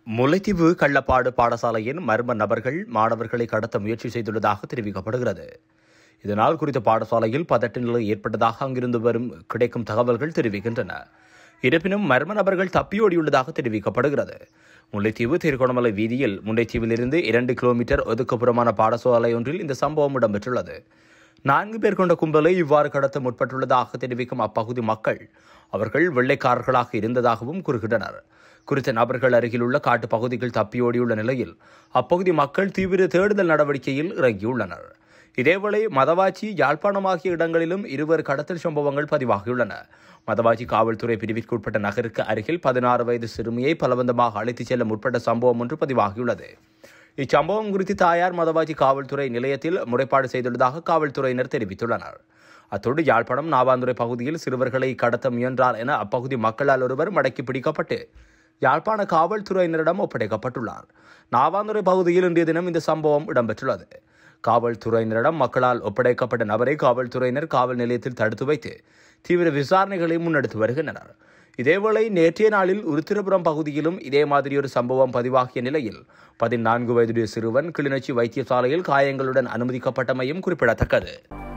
முல்லைத்தீவு கள்ளப்பாடு பாடசாலையின் மர்ம நபர்கள் மாணவர்களை கடத்த முயற்சி செய்துள்ளதாக தெரிவிக்கப்படுகிறது இதனால் குறித்த பாடசாலையில் பதட்ட நிலை ஏற்பட்டதாக அங்கிருந்து வரும் கிடைக்கும் தகவல்கள் தெரிவிக்கின்றன இருப்பினும் மர்ம நபர்கள் தப்பியோடியுள்ளதாக தெரிவிக்கப்படுகிறது முல்லைத்தீவு திருகோணமலை வீதியில் முல்லைத்தீவிலிருந்து இரண்டு கிலோமீட்டர் ஒதுக்குப்புறமான பாடசாலை ஒன்றில் இந்த சம்பவம் இடம்பெற்றுள்ளது நான்கு பேர் கொண்ட கும்பலை இவ்வாறு கடத்த முற்பட்டுள்ளதாக தெரிவிக்கும் அப்பகுதி மக்கள் அவர்கள் வெள்ளைக்காரர்களாக இருந்ததாகவும் கூறுகின்றனர் குறித்த நபர்கள் அருகிலுள்ள காட்டு பகுதிகள் தப்பியோடியுள்ள நிலையில் அப்பகுதி மக்கள் தீவிர தேடுதல் நடவடிக்கையில் இறங்கியுள்ளனர் இதேவேளை மதவாச்சி யாழ்ப்பாணம் ஆகிய இடங்களிலும் இருவர் கடத்தல் சம்பவங்கள் பதிவாகியுள்ளன மதவாச்சி காவல்துறை பிரிவிற்குட்பட்ட நகருக்கு அருகில் பதினாறு வயது சிறுமியை பலவந்தமாக அழைத்துச் செல்ல முற்பட்ட சம்பவம் ஒன்று பதிவாகியுள்ளது இச்சம்பவம் குறித்து தாயார் மதவாச்சி காவல்துறை நிலையத்தில் முறைப்பாடு செய்துள்ளதாக காவல்துறையினர் தெரிவித்துள்ளனர் அத்தோடு யாழ்ப்பாணம் நாவாந்துறை பகுதியில் சிறுவர்களை கடத்த முயன்றார் என அப்பகுதி மக்களால் ஒருவர் மடக்கி பிடிக்கப்பட்டு யாழ்ப்பாண காவல்துறையினரிடம் ஒப்படைக்கப்பட்டுள்ளார் நாவாந்துறை பகுதியில் இன்றைய தினம் இந்த சம்பவம் இடம்பெற்றுள்ளது காவல்துறையினரிடம் மக்களால் ஒப்படைக்கப்பட்ட நபரை காவல்துறையினர் காவல் நிலையத்தில் தடுத்து வைத்து தீவிர விசாரணைகளை முன்னெடுத்து வருகின்றனர் இதேவேளை நேற்றைய நாளில் உருத்திரபுரம் பகுதியிலும் இதே மாதிரி ஒரு சம்பவம் பதிவாகிய நிலையில் பதினான்கு வயதுடைய சிறுவன் கிளிநொச்சி வைத்தியசாலையில் காயங்களுடன் அனுமதிக்கப்பட்டமையும் குறிப்பிடத்தக்கது